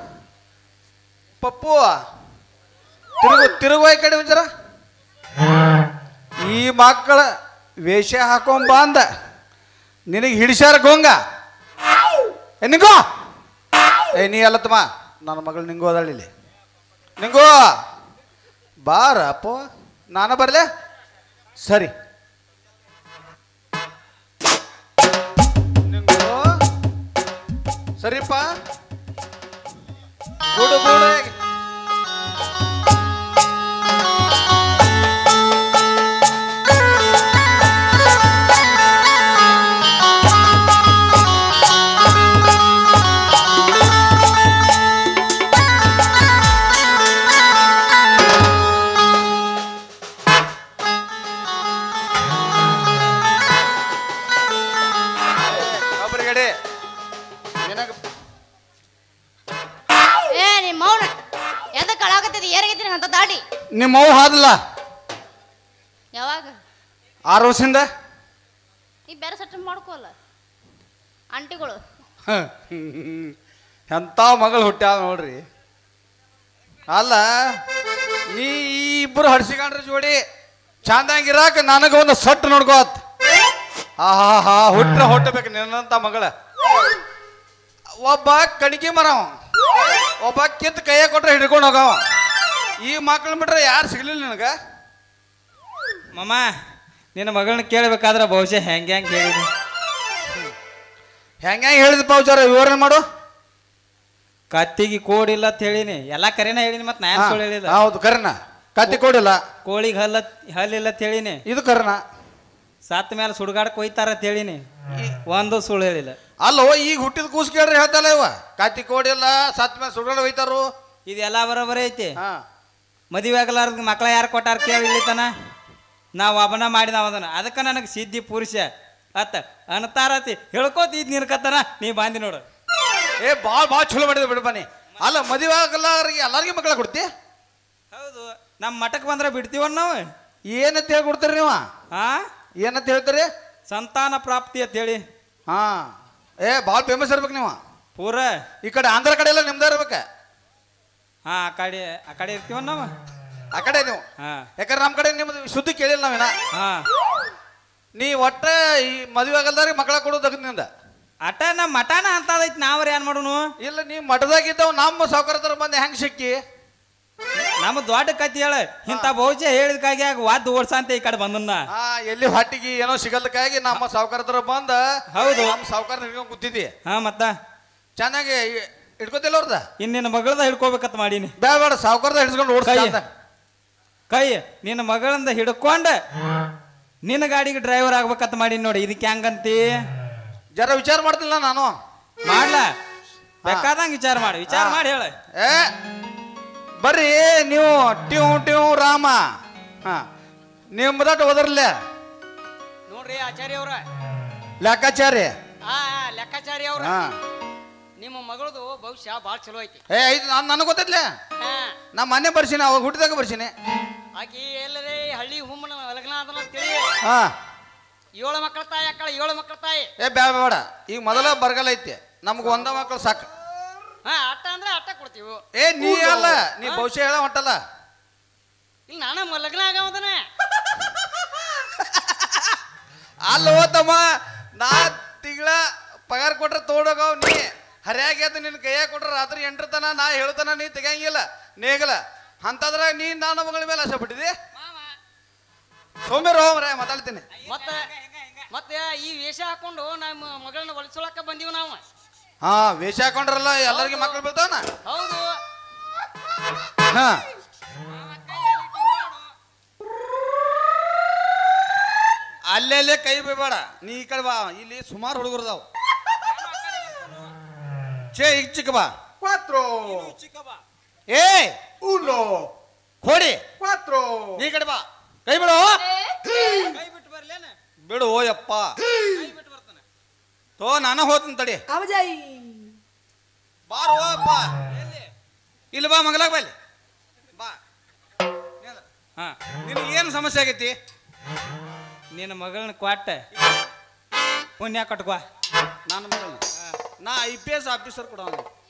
ಪಪ್ಪು ತಿರುಗು ತಿರುಗು ಈ ಕಡೆ ಒಂಚರ ಈ ಮಕ್ಕಳ ವೇಷ ಹಾಕೊಂಬ ಅಂದ ನಿನಗೆ ಹಿಡಿಸ್ಯಾರ ಗೊಂಗ ಏ ನಿಂಗೋ ಏ ನೀ ಅಲ್ಲತ್ತಮ್ಮ ನನ್ನ ಮಗಳು ನಿಂಗು ಅದಾಳ ಇಲ್ಲಿ ನಿಂಗು ಬಾರ ಅಪ್ಪು ನಾನು ಬರಲೇ ಸರಿ ನಿಂಗು ಸರಿಪ್ಪ ಗೂಡು ಗೂಡು ಒಬ್ಬರಿಗಡೆ ನಿನಗೆ ಏ ನಿಮ್ಮ ಮೌನ ಎದಕ್ಕೆ ಕಳಾಕತ್ತಿದ್ ಏನಾಗೈತಿ ಅಂತ ದಾಡಿ ನಿಮ್ಮ ಅವ್ವ ಹಾದಲ್ಲ ಯಾವಾಗ ಆರು ವರ್ಷದಿಂದ ಈ ಬೇರೆ ಸೆಟ್ ಮಾಡ್ಕೋಲ್ಲ ಆಂಟಿಗಳು ಎಂಥ ಮಗಳು ಹುಟ್ಟ್ಯಾವ ನೋಡ್ರಿ ಅಲ್ಲ ನೀ ಈ ಇಬ್ಬರು ಹಡ್ಸಿಕೊಂಡ್ರೆ ಜೋಡಿ ಚಂದಂಗಿರಾಕ ನನಗೆ ಒಂದು ಸಟ್ಟು ನೋಡ್ಕೋತ್ ಹಾ ಹಾ ಹಾ ಹುಟ್ರ ಹುಟ್ಟಬೇಕು ನಿನ್ನಂತ ಮಗಳ ಒಬ್ಬ ಕಣಿಕೆ ಮರವ ಒಬ್ಬ ಕಿತ್ತು ಕೈಯ ಕೊಟ್ರೆ ಹಿಡ್ಕೊಂಡು ಹೋಗವ ಈ ಮಕ್ಕಳು ಬಿಟ್ರೆ ಯಾರು ಸಿಗ್ಲಿಲ್ಲ ನಿನಗೆ ಮಮ್ಮ ನಿನ್ನ ಮಗಳನ್ನ ಕೇಳಬೇಕಾದ್ರೆ ಬಹುಶಃ ಹೆಂಗೆ ಹೆಂಗೆ ಹೇಳಿದ್ವಿ ಹೆಂಗ ಹೇಳಿದಪ್ಪ ವಿಚಾರ ವಿವರಣೆ ಮಾಡು ಕತ್ತಿಗೆ ಕೋಡಿಲ್ಲ ಅಂತ ಹೇಳಿನಿ ಎಲ್ಲ ಕರೆನ ಹೇಳಿನಿ ಮತ್ತೆ ನಾನು ಹಾ, ಸುಳ್ಳು ಹೇಳಿದ ಹೌದು ಕರ್ನ ಕತ್ತಿ ಕೊಡಿಲ್ಲ ಕೋಳಿಗೆ ಹಲ್ಲ ಹಲ್ಲಿಲ್ಲ ಅಂತ ಹೇಳಿನಿ ಇದು ಕರ್ನ ಸತ್ತ ಮೇಲೆ ಸುಡುಗಾಡಕ್ಕೆ ಹೋಯ್ತಾರ ಅಂತ ಹೇಳಿನಿ ಒಂದು ಸುಳ್ಳು ಹೇಳಿಲ್ಲ ಅಲ್ಲೋ ಈಗ ಹುಟ್ಟಿದ ಕೂಸ್ ಕೇಳ್ರಿ ಹೇಳ್ತಲ್ಲ ಇವ ಕತ್ತಿ ಕೊಡಿಲ್ಲ ಸತ್ ಮೇಲೆ ಸುಡಲು ಒಯ್ತಾರು ಇದೆಲ್ಲ ಬರೋಬರಿ ಐತಿ ಹಾ ಮದುವೆ ಆಗಲಾರ್ದ ಮಕ್ಳ ಯಾರು ಕೊಟ್ಟಾರ ಕೇಳಿ ಇಲ್ಲಿತನ ನಾವು ಒಬ್ಬನ ಮಾಡಿದ ಅದನ್ನ ಅದಕ್ಕೆ ನನಗೆ ಸಿದ್ಧಿ ಪುರುಷ ಅತ್ತ ಅನ್ತಾರತಿ ಹೇಳ್ಕೋತಿದ್ ನಿನ್ಕತ್ತನ ನೀ ಬಾಂದಿ ನೋಡು ಏ ಭಾಳ ಭಾಳ ಚಲೋ ಮಾಡಿದೆ ಬಿಡು ಬನ್ನಿ ಅಲ್ಲ ಮದುವೆ ಆಗಲ್ಲಾರಿಗೆ ಎಲ್ಲರಿಗೂ ಮಕ್ಕಳ ಕೊಡ್ತಿ ಹೌದು ನಮ್ಮ ಮಠಕ್ಕೆ ಬಂದ್ರೆ ಬಿಡ್ತೀವ ನಾವು ಏನಂತ ಹೇಳಿ ಕೊಡ್ತೀರಿ ನೀವು ಹಾ ಏನಂತ ಹೇಳ್ತೀರಿ ಸಂತಾನ ಪ್ರಾಪ್ತಿ ಅಂತ ಹೇಳಿ ಹಾ ಏ ಭಾಳ ಫೇಮಸ್ ಇರ್ಬೇಕು ನೀವು ಪೂರ ಈ ಕಡೆ ಆಂಧ್ರ ಕಡೆ ಎಲ್ಲ ನಿಮ್ದೇ ಇರ್ಬೇಕ ಹಾ ಆ ಕಡೆ ಆ ಕಡೆ ಇರ್ತೀವ ನಾವು ಆ ಕಡೆ ನೀವು ಹಾ ಯಾಕಂದ್ರೆ ನಮ್ಮ ಕಡೆ ನಿಮ್ದು ಸುದ್ದಿ ಕೇಳಿಲ್ಲ ನಾವೇನ ಹಾ ನೀ ಒಟ್ಟ ಈ ಮದುವೆ ಆಗಲ್ದಾರಿಗೆ ಮಕ್ಕಳ ಕೊಡೋದು ನಿಂದ ಅಟ ನಮ್ಮ ಮಟಾನ ಅಂತದೈತಿ ನಾವ್ರ ಏನ್ ಮಾಡೋನು ಇಲ್ಲ ನೀ ಮಠದಾಗಿದ್ದವ್ ನಮ್ಮ ಸಾವುಕಾರದ್ರ ಬಂದು ಹೆಂಗ್ ಸಿಕ್ಕಿ ನಮ್ಮ ದೊಡ್ಡ ಕತ್ತಿ ಹೇಳ ಇಂಥ ಬಹುಶಃ ಹೇಳಿದಕ್ಕಾಗಿ ಆಗ ವಾದ್ ಓಡ್ಸಂತ ಈ ಕಡೆ ಬಂದನ್ನ ಹಾ ಎಲ್ಲಿ ಹೊಟ್ಟಿಗೆ ಏನೋ ಸಿಗಲ್ದಕ್ಕಾಗಿ ನಮ್ಮ ಸಾವುಕಾರದ್ರ ಬಂದ ಹೌದು. ನಮ್ಮ ಸಾವುಕಾರ ಹಿಡ್ಕೊಂಡ್ ಕೂತಿದ್ದಿ ಹಾ ಮತ್ತ ಚೆನ್ನಾಗಿ ಹಿಡ್ಕೊತಿಲ್ಲ ಅವ್ರದ ಇನ್ನಿನ ಮಗಳದ ಹಿಡ್ಕೋಬೇಕಂತ ಮಾಡೀನಿ ಬೇಡ ಬೇಡ ಸಾವುಕಾರದ ಹಿಡ್ಸ್ಕೊಂಡು ಓಡಿಸ್ ಕೈ ಕೈ ನಿನ್ನ ಮಗಳಿಂದ ಹಿಡ್ಕೊಂಡ ನಿನ್ನ ಗಾಡಿಗೆ ಡ್ರೈವರ್ ಆಗ್ಬೇಕಂತ ಮಾಡೀನಿ ನೋಡಿ ಇದಕ್ಕೆ ಹೆಂಗಂತಿ ಜರ ವಿಚಾರ ಮಾಡ್ತಿಲ್ಲ ನಾನು ಮಾಡ್ಲ ಬೇಕಾದಂಗ ವಿಚಾರ ಮಾಡಿ ವಿಚಾರ ಮಾಡಿ ಹೇಳ ಏ ಬರ್ರಿ ನೀವು ಟ್ಯೂ ಟ್ಯೂ ರಾಮ ಹಾ ನಿಮ್ಮದಟ್ಟು ಹೋದ್ರಲ್ಲ ನೋಡ್ರಿ ಆಚಾರ್ಯ ಅವ್ರ ಲೆಕ್ಕಾಚಾರಿ ಆ ಲೆಕ್ಕಾಚಾರಿ ಅವ್ರ ಹಾ ನಿಮ್ಮ ಮಗಳದು ಭವಿಷ್ಯ ಭಾಳ ಚಲೋ ಐತಿ ಏ ಇದು ನಾನು ನನಗೆ ಗೊತ್ತಿದ್ಲೆ ಹಾ ನಾ ಮೊನ್ನೆ ಬರ್ಸೀನಿ ಅವಾಗ ಹುಟ್ಟಿದಾಗ ಬರ್ಸೀನಿ ಆಕಿ ಎಲ್ಲರೇ ಹಳ್ಳಿ ಹುಮ್ಮನ ಲಗ್ನ ಅದನ್ನ ತಿಳಿ ಹಾ ಏಳು ಮಕ್ಕಳ ತಾಯಿ ಅಕ್ಕಳ ಏಳು ಮಕ್ಕಳ ತಾಯಿ ಏ ಬೇಡ ಬೇಡ ಈಗ ಮೊದಲ ಬರಗಾಲ ಐತಿ ನಮ್ಗೆ ಒಂದ ಮಕ್ಕಳು ಸಾಕು ಹಾ ಅಟ್ಟ ಅಂದ್ರೆ ಅಟ್ಟ ಕೊಡ್ತೀವಿ ಏ ನೀ ಅಲ್ಲ ನೀ ಭವಿಷ್ಯ ಹೇಳ ಹೊಂಟಲ್ಲ ಇಲ್ಲಿ ನಾನು ಮ- ಲಗ್ನ ಆಗವದನ ಅಲ್ಲ ಹೋತಮ್ಮ ನಾ ತಿಂಗಳ ಪಗಾರ ಕೊಟ್ರೆ ತೋಡೋಗವ್ ನೀ ಹರ್ಯಾಗ ಎದ್ದು ನಿನ್ನ ಕೈಯಾಗ ಕೊಟ್ರೆ ರಾತ್ರಿ ಎಂಟ್ರ ತನ ನಾ ಹೇಳ್ತಾನ ನೀ ತೆಗಿಯಂಗಿಲ್ಲ ನೇಗಲ ಅಂತದ್ರಾಗ ನೀ ನನ್ನ ಮಗಳ ಮೇಲೆ ಆಸೆ ಪಟ್ಟಿದಿ ಸೋಮ್ಯರ ಹೋಮ್ರ ಮಾತಾಡ್ತೀನಿ ಮತ್ತೆ ಮತ್ತೆ ಈ ವೇಷ ಹಾಕೊಂಡು ನಮ್ಮ ಮಗಳನ್ನ ಒಲಿಸೋಳಕ ಬಂದೀವಿ ನಾವು ಹಾ ವೇಷ ಹಾಕೊಂಡ್ರಲ್ಲ ಎಲ್ಲರಿಗೆ ಮಕ್ಕಳು ಬೀಳ್ತಾವನ ಹೌದು ಹಾ ಅಲ್ಲೆಲ್ಲೇ ಕೈ ಬೀಬೇಡ ನೀ ಈ ಕಡೆ ಬಾ ಇಲ್ಲಿ ಸುಮಾರು ಹುಡುಗರದಾವ್ ಚೇ ಈಗ ಚಿಕ್ಕ ಬಾ Quattro, ಏ uno, ಕೊಡಿ quattro. ಈ ಕಡೆ ಬಾ ಕೈ ಬಿಡು ಬಿಡು ಯಪ್ಪ ತೋ ನಾನು ಹೋಗ್ತೀನಿ ತಡಿ ಬಾರೋ ಅಪ್ಪ ಇಲ್ಲಿ ಬಾ ಮಂಗಲಾಗ ಬಾ ಇಲ್ಲಿ ಬಾ ಹಾ ನಿನಗೆ ಏನು ಸಮಸ್ಯೆ ಆಗೈತಿ ನಿನ್ನ ಮಗಳನ್ನ ಕೊಟ್ಟ ಪುಣ್ಯ ಕಟ್ಕೋ ನನ್ನ ಮಗಳನ್ನ ನಾ ಐ ಪಿ ಎಸ್ ಆಫೀಸರ್ ಕೊಡ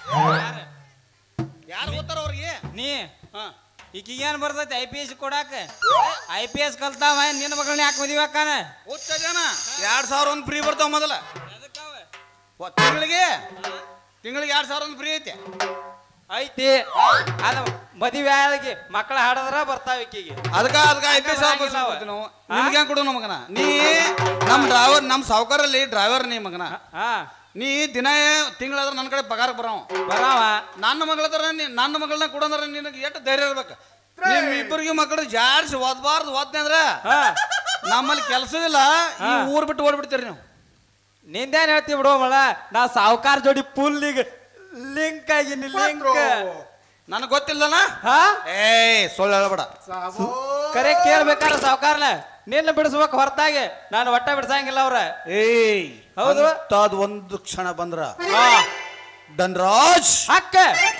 ಯಾರು ಗೊತ್ತಾರ ಅವ್ರಿಗೆ ನೀ ಹಾ ಈಕಿಗೆ ಏನ್ ಬರ್ತೈತಿ ಐ ಪಿ ಎಸ್ ಕೊಡಾಕ ಐ ಪಿ ಎಸ್ ಕಲ್ತಾವ ನಿನ್ನ ಮಗಳನ್ನ ಯಾಕೆ ಮದುವೆ ಹಾಕಾನ ಹುಚ್ಚ ಜನ ಎರಡ್ ಸಾವಿರ ಒಂದು ಫ್ರೀ ಬರ್ತಾವ ಮೊದಲ ಒ- ತಿಂಗಳಿಗೆ ತಿಂಗಳಿಗೆ ಎರಡ್ ಸಾವಿರ ಒಂದು ಫ್ರೀ ಐತಿ ಐತಿ ಅದ ಮದುವೆ ಆಗಿ ಮಕ್ಕಳ ಹಾಡದ್ರ ಬರ್ತಾವ ಈಕಿಗೆ ಅದಕ್ಕ ಅದಕ್ಕ ಐ ಪಿ ಎಸ್ ಹಂಗ ಆಫೀಸರ್ ಆಗಿಲ್ಲ ಅವ. ಕೊಡ್ತೀವಿ ನಾವು ನಿನ್ಗೆ ಹೆಂಗ್ ಕೊಡು ಮಗನ ನೀ ನಮ್ಮ ಡ್ರೈವರ್ ನಮ್ಮ ಸಾವುಕಾರಲ್ಲಿ ಡ್ರೈವರ್ ನೀ ಮಗನ ಹಾ ನೀ ದಿನ ತಿಂಗಳಾದ್ರೆ ನನ್ನ ಕಡೆ ಪಗಾರ ಬರಾವ ಬರಾವ ನನ್ನ ಮಗಳದ್ರ ನೀ ನನ್ನ ಮಗಳನ್ನ ಕೊಡಂದ್ರ ನಿನಗೆ ಎಷ್ಟು ಧೈರ್ಯ ಇರ್ಬೇಕು ನಿಮ್ ಇಬ್ಬರಿಗೆ ಮಕ್ಕಳು ಜಾಡ್ಸಿ ಓದ್ಬಾರ್ದು ಓದ್ನೆ ಅಂದ್ರ ಹಾ ನಮ್ಮಲ್ಲಿ ಕೆಲಸವಿಲ್ಲ ಈ ಊರ್ ಬಿಟ್ಟು ಓಡ್ಬಿಡ್ತೀರಿ ನೀವು ನಿಂದೇನ್ ಹೇಳ್ತಿ ಬಿಡು ಮಳ ನಾ ಸಾವುಕಾರ ಜೋಡಿ ಫುಲ್ ಈಗ ಲಿಂಕ್ ಆಗಿನಿ ಲಿಂಕ್ ನನಗೆ ಗೊತ್ತಿಲ್ಲನ ಹಾ ಏಯ್ ಸುಳ್ಳು ಹೇಳ್ಬೇಡ ಕರೆ ಕೇಳ್ಬೇಕಾರ ಸಾವುಕಾರ್ನ ನಿನ್ನ ಬಿಡಿಸ್ಬೇಕು ಹೊರತಾಗಿ ನಾನು ಒಟ್ಟ ಬಿಡ್ಸಂಗಿಲ್ಲ ಅವ್ರ ಏಯ್ ಹೌದು. ಹೌದು ಒಂದು ಕ್ಷಣ ಬಂದ್ರ ಧನ್ರಾಜ್ ಅಕ್ಕ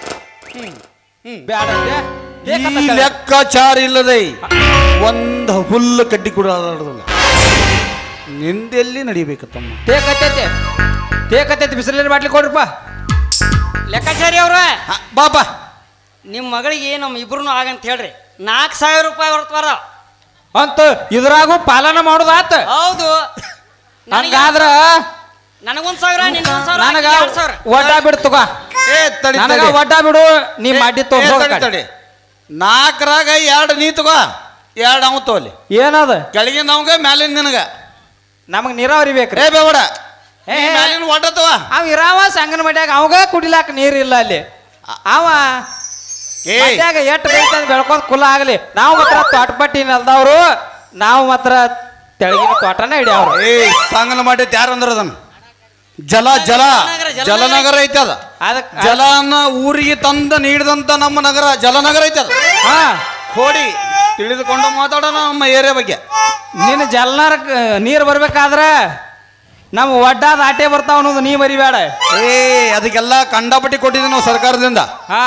ಬ್ಯಾಡ ಅಂದೆ? ಈ ಏಕಂತ ಕರೆ. ಲೆಕ್ಕಾಚಾರ ಇಲ್ಲದೆ ಒಂದು ಹುಲ್ಲು ಕಡ್ಡಿ ಕೂಡ ಆಡೋದಿಲ್ಲ ನಿಂದೆಲ್ಲಿ ನಡಿಬೇಕು ತಮ್ಮ ತೇಕತ್ತೈತಿ ತೇಕತ್ತೈತಿ ಬಿಸಿಲಿನ ಬಾಟ್ಲಿ ಕೊಡ್ರಪ್ಪ ಲೆಕ್ಕಾಚಾರಿ ಅವ್ರ ಹ, ಬಾಪಾ ನಿಮ್ಮ ಮಗಳಿಗೆ ನಮ್ಮ ಇಬ್ರು ಆಗಂತ ಹೇಳ್ರಿ ನಾಲ್ಕು ಸಾವಿರ ರೂಪಾಯಿ ಬರ್ತವಾರ ಅಂತ ಇದ್ರಾಗೂ ಪಾಲನ ಮಾಡುದಾತ ಹೌದು ನನಗೆ ಹಂಗಾದ್ರ ನನಗೊಂದ್ ಸಾವಿರ ನಿನ್ಗೊಂದ್ ಸಾವಿರ ನನಗ ಆಕಿಗೆ ಎರಡ್ ಸಾವಿರ ಒಡ್ಡ ಬಿಡು ತಗೋ ಏ ತಡಿ ನನಗ ತಡಿ. ಒಡ್ಡ ಬಿಡು ನೀ ಮಾಡಿ ಏ, ತಡಿ, ತಡಿ. ನಾಲ್ಕರಾಗ ಎರಡು ನೀ ತಗೋ ಎರಡು ಅವ ತಗೋಲಿ ಏನದ ಕೆಳಗಿನ ನಮ್ಗ ಮ್ಯಾಲಿನ ನಿನಗ ನಮಗ್ ನೀರಾವರಿ ಬೇಕ್ರಿ ಏ ಬೇಡ ಏ, ನೀ ಮ್ಯಾಲಿನ ಒಡ್ಡ ತಗೋ ಅವ ಇರಾವ ಸಂಗನ ಮಡ್ಯಾಗ ಅವಾಗ ಕುಡಿಲಾಕ ನೀರಿಲ್ಲ ಅಲ್ಲಿ ಅವ ಏ ಮಡ್ಯಾಗ ಎಟ್ ಬೇಕಂದ್ ಬೆಳ್ಕೊಂಡ್ ಕುಲ ಆಗಲಿ ನಾವು ಮಾತ್ರ ತೋಟಪಟ್ಟಿ ನೆಲ್ದವ್ರು ನಾವು ಮಾತ್ರ ತೆಳಗಿನ ತೋಟನ ಹಿಡಿಯವ್ರು ಏ ಸಂಗನ ಮಾಡಿದ್ ಯಾರು ಅಂದ್ರ ಅದನ್ನ ಜಲ ಜಲ ಜಲನಗರ, ಜಲನಗರ. ಜಲನಗರ ಐತಿ ಅದ ಅದಕ್ ಜಲನ ಊರಿಗೆ ತಂದ ನೀಡಿದಂತ ನಮ್ಮ ನಗರ ಜಲನಗರ ಐತಿ ಅದ ಹಾ ಕೋಡಿ ತಿಳಿದುಕೊಂಡು ಮಾತಾಡೋಣ ನಮ್ಮ ಏರಿಯಾ ಬಗ್ಗೆ ನಿನ್ನ ಜಲ್ನಾರ ನೀರು ಬರ್ಬೇಕಾದ್ರ ನಮ್ಮ ಒಡ್ಡಾದ ಆಟೆ ಬರ್ತಾವ ಅನ್ನೋದು ನೀ ಮರಿಬೇಡ ಏ ಅದಕ್ಕೆಲ್ಲ ಕಂಡಪಟ್ಟಿ ಕೊಟ್ಟಿದ್ದೀವಿ ನಾವು ಸರ್ಕಾರದಿಂದ ಹಾ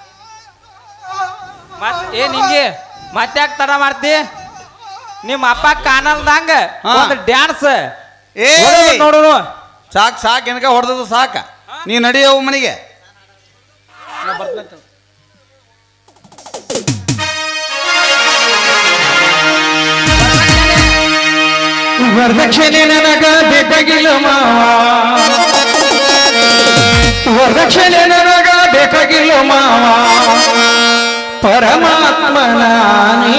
ಮತ್ ಏನ್ ಹಿಂಗೆ ಮತ್ತ್ಯಾಕ್ ತಡ ಮಾಡ್ತಿ ನಿಮ್ಮ ಅಪ್ಪ ಕಾನಲ್ದಂಗ ಹಾ. ಒಂದು ಡ್ಯಾನ್ಸ್ ಏ ನೋಡೋಣ ಸಾಕ್ ಸಾಕ್ ಎನಕ ಹೊಡೆದದು ಸಾಕ ನೀ ನಡಿಯವು ಮನೆಗೆ ವರದಕ್ಷಿಣೆ ನನಗ ಬೇಕಾಗಿಲ್ಲ ಮಾವ ವರದಕ್ಷಿಣೆ ನನಗ ಬೇಕಾಗಿಲ್ಲ ಮಾವ ಪರಮಾತ್ಮ ನಾನೇ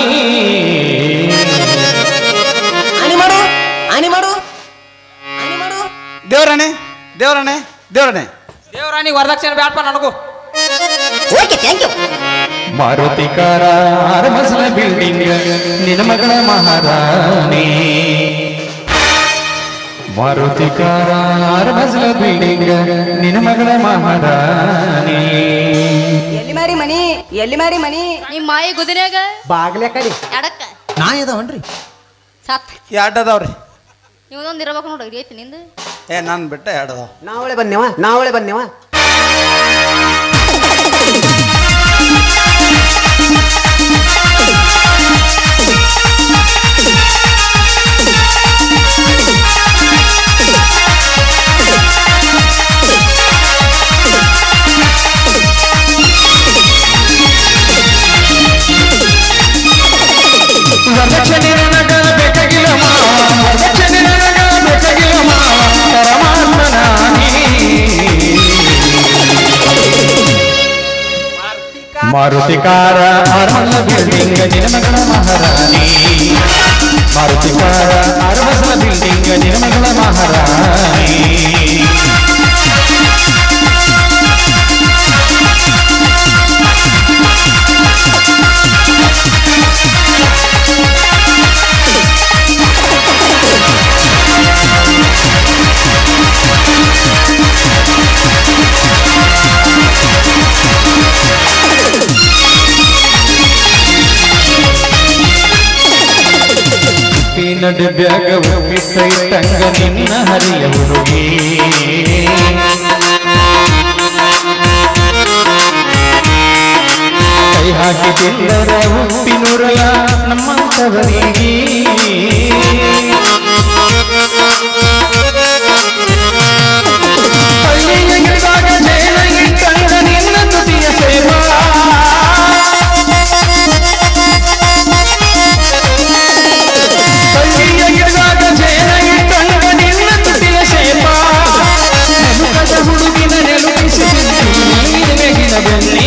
ಆನಿ ಮಾಡು ಆನಿ ಮಾಡು ಆನಿ ಮಾಡು ದೇವರಣೆ ದೇವರಣೆ ದೇವರಣೆ ದೇವರಾಣಿ ವರದಕ್ಷಿಣೆ ಬ್ಯಾಡಪ್ಪ ನನಗೂ ಓಕೆ ಥ್ಯಾಂಕ್ ಯು ಮಾರುತಿಕಾರ ಅರಮಸಲ ಬಿಲ್ಡಿಂಗ್ ನಿನ್ನ ಮಗಳ ಮಹಾರಾಣಿ ಮಾರುತಿಕಾರ ಅರಮಸಲ ಬಿಲ್ಡಿಂಗ್ ನಿನ್ನ ಮಗಳ ಮಹಾರಾಣಿ ಎಲ್ಲಿ ಮಾರಿ ಮನಿ ಎಲ್ಲಿ ಮಾರಿ ಮನಿ ನಿಮ್ಮ ಮಾಯಿ ಗುದಿನ್ಯಾಗ ಬಾಗ್ಲೆ ಕಡಿ ಎಡಕ್ಕ ನಾ ಇದಾವನ್ರಿ ಸಾತ್ ಎರಡು ಅದಾವ್ರಿ ಇವನೊಂದು ಇರ್ಬೇಕು ನೋಡ್ರಿ ಐತಿ ನಿಂದು ಏ ನಾನು ಬಿಟ್ಟ ಎರಡು ಅದಾವ ನಾವಳೆ ಬನ್ನೇವ ನಾವಳೆ ಬನ್ನೇವ ವರದಕ್ಷಿಣೆ ನನಗ ಬೇಕಾಗಿಲ್ಲ ಮಾವ ವರದಕ್ಷಿಣೆ ನನಗ ಬೇಕಾಗಿಲ್ಲ ಮಾವ ಪರಮಾತ್ಮ ನಾನೇ ಮಾರುತಿಕಾರ ಅರಮಲ್ಲ ಬಿಲ್ಡಿಂಗ್ ನಿನ್ನ ಮಗಳ ಮಹಾರಾಣಿ ಮಾರುತಿಕಾರ ಅರಮಸಲ ಬಿಲ್ಡಿಂಗ್ ನಿನ್ನ ಮಗಳ ಮಹಾರಾಣಿ ಪೀನಡ್ ಬ್ಯಾಗ ಉಪ್ಪಿಟ್ಟಂಗ ನಿನ್ನ ಹರಿಯ ಹುಡುಗಿ ಕೈ ಹಾಕಿ ತಿಂದರ ಉಪ್ಪಿನುರಲ ನಮ್ಮಂತವರಿಗೆ ಹಳ್ಳಿಯ ಗಿಡದಾಗ ಜೇನ ಇಟ್ಟಂಗ ನಿನ್ನ ತುದಿಯ ಸೇವಾ ಕಳ್ಳಿಯ ಗಿಡದಾಗ ಜೇನ ಇಟ್ಟಂಗ ನಿನ್ನ ತುಟಿಯ ಶೇಪ ನೆಲುಕದ ಹುಡುಗಿನ ನೆಲುಕಿಸಿ ಮೇಗಿನ ಬೆನ್ನಿ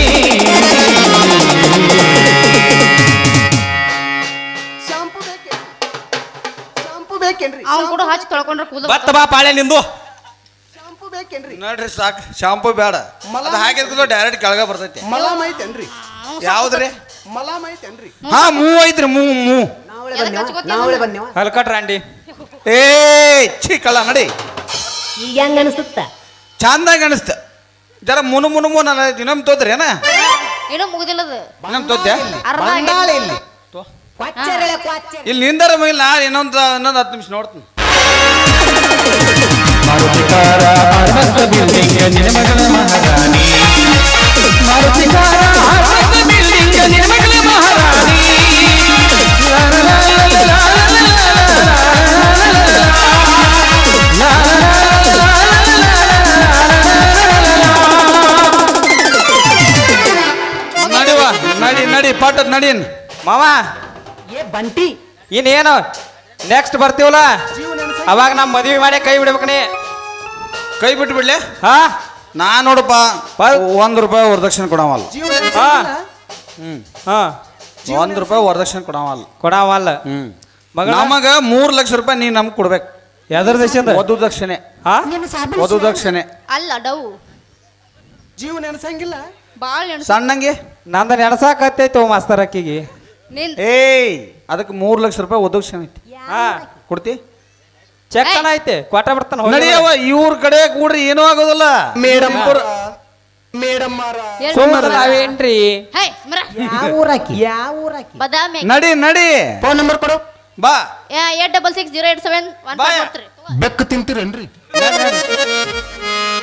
ಶಾಂಪು ಬೇಕೇನ್ರಿ ಶಾಂಪು ಬೇಕೇನ್ರಿ ಅವ್ನು ಕೂಡ ಹಚ್ಚಿ ತೊಳ್ಕೊಂಡ್ರೆ ಕೂದಲು ಬತ್ತ ಬಾ ಪಾಳೆ ನಿಂದು ಶಾಂಪು ಬೇಕೇನ್ರಿ ನೋಡ್ರಿ ಸಾಕು ಶಾಂಪೂ ಬೇಡ ಅದು ಹಾಕಿದ್ಕೂಲ ಡೈರೆಕ್ಟ್ ಕೆಳಗ ಬರ್ತೈತಿ ಮಲಾಮ್ ಐತೇನ್ರಿ ಯಾವ್ದ್ರಿ ಮಲಾಮ್ ಐತೇನ್ರಿ ಹಾ ಮೂ ಐತ್ರಿ ಮೂ ಮೂ ನಾವಳೆ ಎದಕ್ ಬನ್ನೇವ ಹಚ್ಕೊತೀವಿ ನಾವಳೆ ನಾವು? ಬನ್ನೇವ ಹಲ್ಕಟ್ರಾಂಡಿ ಏ ಛೀ ಕಳ್ಳ ನಡಿ ಈಗ ಹೆಂಗ ಅನಿಸುತ್ತ ಚಂದಾಗ ಅನಿಸ್ತ ಜರ ಮುನು ಮುನು ಮುನ ಇನ್ನೊಮ್ಮೆ ತೋದ್ರಿ ಏನ ಏನೂ ಮುಗುದಿಲ್ಲದು ಇನ್ನೊಮ್ಮೆ ತೋದ್ಯಾ ಅರ್ಧ ಬಂದಾಳ ಆಗೈತಿ. ಇಲ್ಲಿ ಕ್ವಾಚ್ಚರೆಳೆ ಕ್ವಾಚ್ಚರೆ ಇಲ್ಲಿ ನಿಂದರ ಮಗಿಲ್ ನಾ ಇನ್ನೊಂದು ಇನ್ನೊಂದು ಹತ್ತು ನಿಮಿಷ ನೋಡ್ತೀನಿ ಮಾರುತಿಕಾರ ಅರಮಸ್ತ ಬಿಲ್ಡಿಂಗ್ ನಿನ್ನ ಮಗಳ ಮಹಾರಾಣಿ ಮಾರುತಿಕಾರ ಅರಮಸ್ತ ಬಿಲ್ಡಿಂಗ್ ನಿನ್ನ ಮಗಳ ಮಹಾರಾಣಿ ಲಾ ಲಾ ಲಾ ಲಾ ಲಾ ಲಾ ಲಾ ಲಾ ಲಾ ಲಾ ನಡಿವ ನಡಿ ನಡಿ ಪಾಟದ್ ನಡೀನ್ ಮಾವ ಏ ಬಂಟಿ ಇನ್ನೇನು ನೆಕ್ಸ್ಟ್ ಬರ್ತೀವಲ್ಲ ಅವಾಗ ನಮ್ಮ ಮದುವೆ ಮಾಡಿ ಕೈ ಬಿಡ್ಬೇಕು ನೀ ಕೈ ಬಿಟ್ಟು ಬಿಡ್ಲೆ ಹಾ ನಾ ನೋಡಪ್ಪ ಬಾ- ಒಂದ್ ರೂಪಾಯಿ ವರದಕ್ಷಿಣೆ ಕೊಡವಲ್ಲ ಹಾ ಹ್ಮ್ ಹಾ ಒಂದ್ ರೂಪಾಯಿ ವರದಕ್ಷಿಣೆ ಕೊಡವಲ್ಲ ಕೊಡವಲ್ಲ ಹ್ಮ್ ಮಗಳ ನಮಗ ಮೂರ್ ಲಕ್ಷ ರೂಪಾಯಿ ನೀ ನಮ್ಗೆ ಕೊಡ್ಬೇಕು ಎದ್ರ ದೇಶದ ವಧು ದಕ್ಷಿಣೆ ಹಾ ವಧು ದಕ್ಷಿಣೆ ಅಲ್ಲ ಡವ್ ಜೀವ ನೆನಸಂಗಿಲ್ಲ ಭಾಳ ನೆನ್ಸ್ ಸಣ್ಣಂಗೆ ನಂದ ನೆನಸಾಕತ್ತೈತೆ ಮಾಸ್ತರ್ ಅಕ್ಕಿಗೆ ನಿನ್ ಏಯ್ ಅದಕ್ಕೆ ಮೂರ್ ಲಕ್ಷ ರೂಪಾಯಿ ವಧು ದಕ್ಷಿಣೆ ಐತಿ ಹಾ ಕೊಡ್ತಿ ಚೆಕ್ ಐತೆ ಕೊಟ್ಟ ಬಿಡ್ತಾನ ಹೋಗಿ ನಡಿಯವ ಇವ್ರ ಕಡೆ ಕೂಡ್ರಿ ಏನೂ ಆಗೋದಿಲ್ಲ ಮೇಡಮ್ ಮೇಡಮ್ ಏನ್ ಸುಮ್ಮನೆ ನಾವೇನ್ರಿ ಹೇ ಮರ ಯಾವ ಊರಾಕಿ ಯಾವ ಊರಾಕಿ ಬದಾಮಿ ನಡಿ ನಡಿ ಫೋನ್ ನಂಬರ್ ಕೊಡು ಬಾ eight double six zero eight seven one ಬಾಯ. ಫೈವ್ ಫೋರ್ ತ್ರೀ ಬೆಕ್ಕು ತಿಂತೀರೇನ್ರಿ